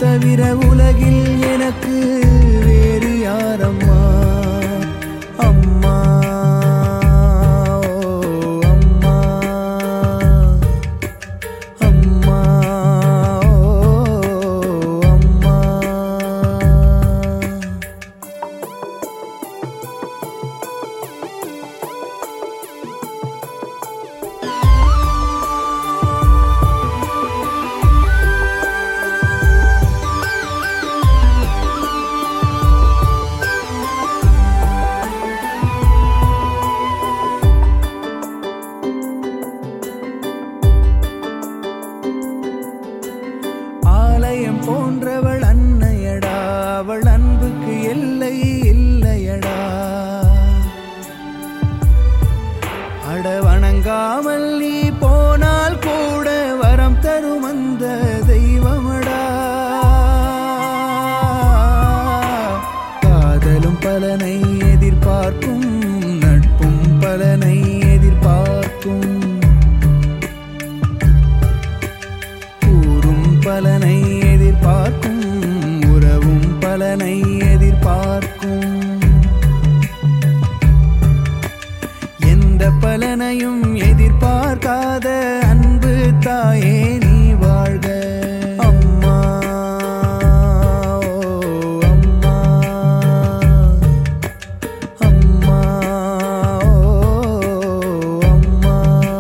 தவிர உலகில் எனக்கு வேறு யாரம்மா அம்மா ஓ அம்மா அம்மா ஓ அம்மா ஆலயம் போன்றவள் அன்னையடா அவள் அன்புக்கு எல்லை இல்லையடா அட வணங்காமல் நீ போனால் கூட வரம் தரும் அந்த தெய்வமடா காதலும் பலனை எதிர்பார்க்கும் நட்பும் பலனை எதிர்பார்க்கும் கூறும் பலனை எதிர்பார்க்கும் உறவும் பலனை எதிர்பார்க்கும் எந்த பலனையும் எதிர்பார்க்காத அன்பு தாயே நீ வாழ்க அம்மா ஓ அம்மா அம்மா ஓ அம்மா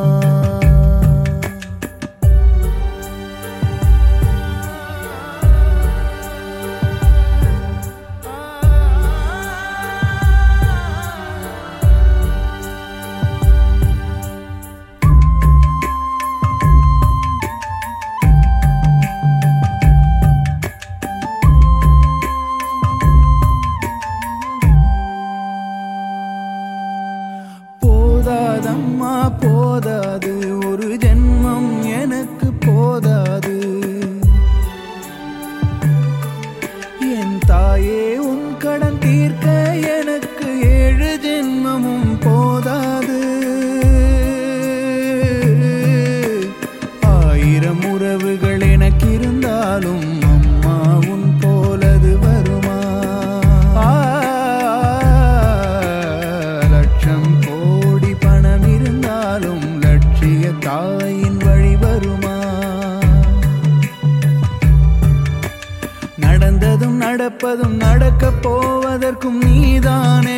போதாதம்மா போதாது ஒரு ஜென்மம் எனக்கு போதாது என் தாயே உன் கடன் தீர்க்க எனக்கு ஏழு ஜென்மமும் போதாது ஆயிரம் உறவுகள் எனக்கு இருந்தாலும் அம்மா உன் போலது வருமா ஆ, லட்சம் கோடி பணம் இருந்தாலும் லட்சிய தாயின் வழி வருமா நடந்ததும் நடப்பதும் நடக்கப் போவதற்கும் நீதானே